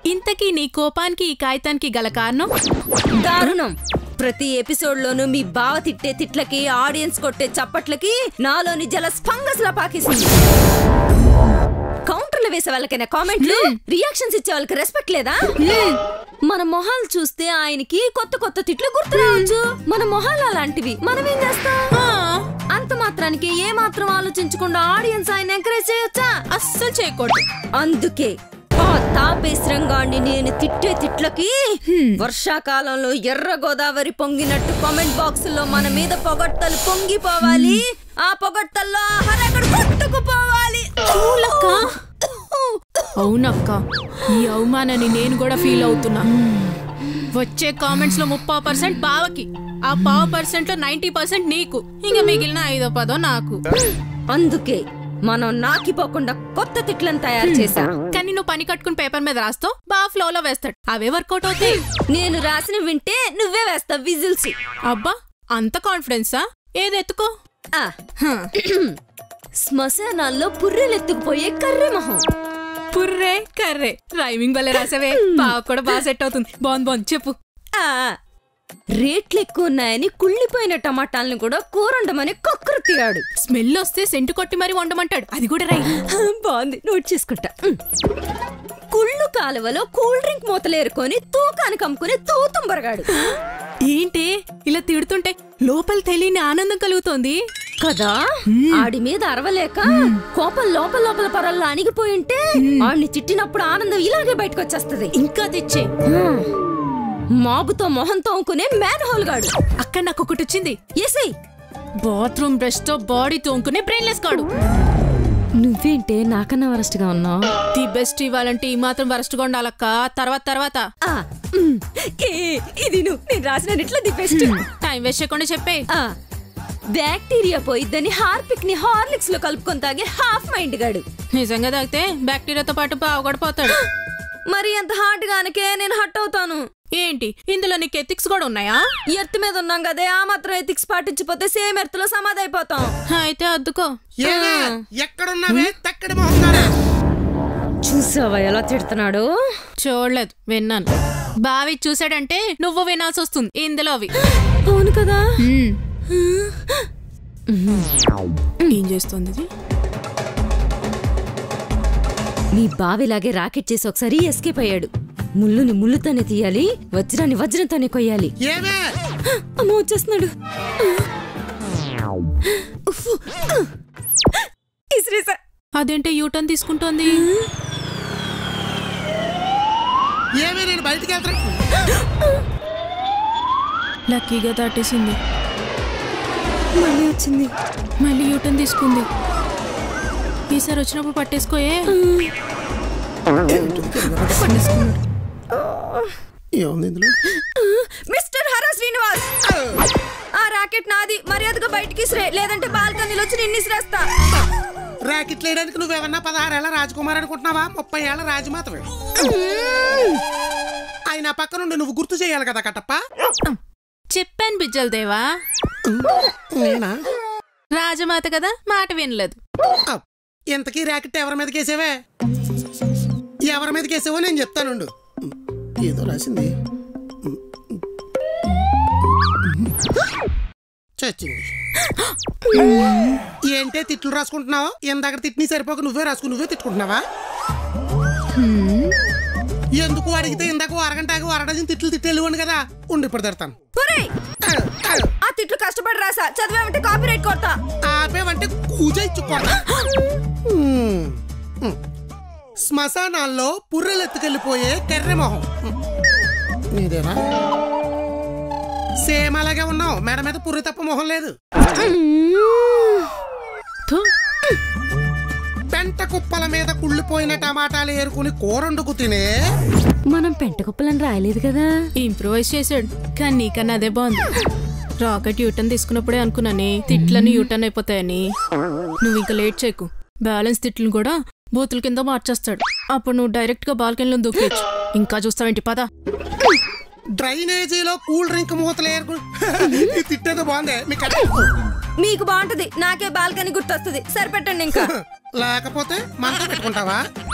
ఇంతకీ నీ కోపానికి ఈ కాగితానికి గల కారణం దారుణం ప్రతి ఎపిసోడ్ లోనూ మీ బావ తిట్టే తిట్లకి ఆడియన్స్ కొట్టే చప్పట్లకి నాలోని జలస్ ఫంగస్ లా పాకేసింది కౌంటర్లు వేసే వాళ్ళకైనా కామెంట్లు రియాక్షన్స్ ఇచ్చే వాళ్ళకి రెస్పెక్ట్ లేదా మన మొహాలు చూస్తే ఆయనకి కొత్త కొత్త తిట్లు గుర్తు రావచ్చు మన మొహాలు అలాంటివి మనం ఏం చేస్తాం ఆ, అంత మాత్రానికి ఏ మాత్రం ఆలోచించకుండా ఆడియన్స్ ఆయన ఎంకరేజ్ చేయొచ్చా అస్సలు చేయకూడదు అందుకే ఆ తాపేశ్రంగాన్ని నేను తిట్టే తిట్లకి వర్షాకాలంలో ఎర్ర గోదావరి పొంగినట్టు కామెంట్ బాక్స్ లో మన మీద పొగడ్తలు పొంగిపోవాలి ఆ పొగడ్తల్లో ఆ హరగడు కొట్టుకుపోవాలి పూలక్క అవునక్క ఈ అవమానాన్ని నేను కూడా ఫీల్ అవుతున్నా వచ్చే కామెంట్స్ లో ముప్పై పర్సెంట్ బావకి ఆ పావు పర్సెంట్ లో నైన్టీ పర్సెంట్ నీకు ఇంకా మిగిలిన ఐదో పదో నాకు అందుకే మనం నాకిపోకుండా కొత్త తిట్లను తయారు చేశా కానీ నువ్వు పని కట్టుకుని పేపర్ మీద రాస్తావు బాగా ఫ్లోలో వేస్తాడు అవే వర్కౌట్ అవుతాయి నేను రాసిన వింటే నువ్వే వేస్తావు విజిల్స్ అబ్బా అంత కాన్ఫిడెన్సా ఏది ఎత్తుకో ఆ, హ, శ్మశానాల్లో పుర్రెలెత్తుకుపోయే కర్రె మొహం పుర్రే కర్రే రైమింగ్ వల్ల రాసావే బాగా కూడా బాగా సెట్ అవుతుంది బాగుంది బాగుంది చెప్పు ఆ రేట్లు ఎక్కువ ఉన్నాయని కుళ్ళిపోయిన టమాటాలను కూడా కూరండమని కక్కురు తీయాడు స్మెల్ వస్తే సెంటు కొట్టి మరీ వండమంటాడు అది కూడా రై బాగుంది నోట్ చేసుకుంటా ఉమ్. కుళ్ళు కాలువలో కూల్ డ్రింక్ మూతలేరుకొని తూకానికి అమ్ముకుని తూతుంబరగాడు ఏంటి ఇలా తిడుతుంటే లోపల తెలియని ఆనందం కలుగుతోంది కదా ఆడి మీద అరవలేక కోపం లోపల లోపల పొరల్లో అణిగిపోయి ఉంటే ఆడిని చిట్టినప్పుడు ఆనందం ఇలాగే బయటకు వచ్చేస్తది ఇంకా తెచ్చే మాబుతో మొహం తోముకునే మ్యాన్ హోల్ గాడు అక్కడ నాకు ఒకటి వచ్చింది ఎసై బాత్రూమ్ బ్రష్ తో బాడీ తోముకునే బ్రెయిన్లెస్ కాడు నువ్వేంటే నాకన్నా వరస్ట్ గా ఉన్నావు ది బెస్ట్ ఇవ్వాలంటే ఈ మాత్రం వరస్ట్ గా ఉండాలక్క తర్వాత తర్వాత ఆ, ఉమ్, ఏ, ఇది నువ్వు నేను రాసిన ఇట్లా ది బెస్ట్ టైం వేస్ట్ చేయకుండా చెప్పే ఆ, బ్యాక్టీరియా పోయిద్దని హార్పిక్ ని హార్లిక్స్ లో కలుపుకొని తాగే హాఫ్ మైండ్ గాడు నిజంగా తాగితే బ్యాక్టీరియాతో పాటు బావగడిపోతాడు మరి ఎంత హార్ట్ గానకే నేను హట్ అవుతాను ఏంటి ఇందులో నీకు ఎథిక్స్ కూడా ఉన్నాయా ఎర్త్ మీద ఉన్నాం కదే ఆ మాత్రం ఎథిక్స్ పాటించిపోతే సేమ్ ఎర్త్ లో సమాధి అయిపోతాం అయితే అద్దుకో ఏమే ఎక్కడున్నావే తక్కడి మొహంగానే చూసావా ఎలా తిడుతున్నాడు చూడలేదు విన్నాను బావి చూసాడంటే నువ్వు వినాల్సి వస్తుంది ఇందులో అవి అవును కదా ఏం చేస్తుంది ఇది నీ బావిలాగే రాకెట్ చేసి ఒకసారి ఎస్కేప్ అయ్యాడు ముళ్ళుని ముళ్ళుతోనే తీయాలి వజ్రాన్ని వజ్రంతోనే కొయ్యాలి ఏమే అమ్మ వచ్చేస్తున్నాడు ఉఫ్. ఇసిరేసా అదేంటే యూటర్న్ తీసుకుంటోంది ఏమే నేను బయటికి వెళ్తాను లక్కీగా దాటేసింది మళ్ళీ వచ్చింది మళ్ళీ యూటర్న్ తీసుకుంది ఈసారి వచ్చినప్పుడు పట్టేసుకోయే పట్టేసుకున్నాడు ఏముంది ఇందులో మిస్టర్ హర శ్రీనివాస్ ఆ రాకెట్ నాది మర్యాదగా బయటికి ఇసిరే లేదంటే బాల్కనీలో వచ్చి నిన్ను ఇసిరేస్తా ర్యాకెట్ లేయడానికి నువ్వేమన్నా పదహారేళ్ల రాజకుమార్ అనుకుంటున్నావా ముప్పై ఏళ్ల రాజమాతవే ఆయన పక్క నుండి నువ్వు గుర్తు చేయాలి కదా కట్టప్ప చెప్పాను బిజ్జల్ దేవా నేనా రాజమాత కదా మాట వినలేదు ఆ, ఇంతకీ ర్యాకెట్ ఎవరి మీదకి వేసావే ఎవరి మీదకి వేసావో నేను చెప్తానుండు ఏదో రాసింది చచ్చింది ఏంటే తిట్లు రాసుకుంటున్నావు ఇందాక తిట్ని సరిపోక నువ్వే రాసుకుని నువ్వే తిట్టుకుంటున్నావా ఎందుకు అడిగితే ఇందాక ఓ అరగంట ఆగి ఓ అరడజన్ తిట్లు తిట్టేళ్ళివ్వండి కదా ఉండి ఇప్పుడు తిడతాను ఒరేయ్, ఆ తిట్లు కష్టపడి రాసా చదివామంటే కాపీరైట్ కొడతా ఆపేవంటే కూజ ఇచ్చుకోండి శ్మశానాల్లో పుర్రెలు ఎత్తుకెళ్ళిపోయే కర్రె మొహం నీదేనా సేమ్ అలాగే ఉన్నావు మెడ మీద పుర్రె తప్ప మొహం లేదు థు, పెంట కుప్పల మీద కుళ్ళిపోయిన టమాటాలు ఏరుకుని కూరండుకు తినే మనం పెంట కుప్పలని రాయలేదు కదా ఇంప్రూవైజ్ చేశాడు కానీ నీకన్నా అదే బాగుంది రాకెట్ యూటర్న్ తీసుకున్నప్పుడే అనుకున్నానే తిట్లని యూటర్న్ అయిపోతాయని నువ్వు ఇంకా లేట్ చేయకు బ్యాలెన్స్ తిట్లను కూడా బూతుల కింద మార్చేస్తాడు అప్పుడు నువ్వు డైరెక్ట్ గా బాల్కనీలో దూకేయచ్చు ఇంకా చూస్తావేంటి పద డ్రైనేజీలో కూల్ డ్రింక్ మూతలు ఏరుకుని ఈ తిట్టేదో బాగుంది మీకు అర్థం? మీకు బాగుంటది నాకే బాల్కనీ గుర్తొస్తుంది సరిపెట్టండి ఇంకా లేకపోతే మనతో పెట్టుకుంటావా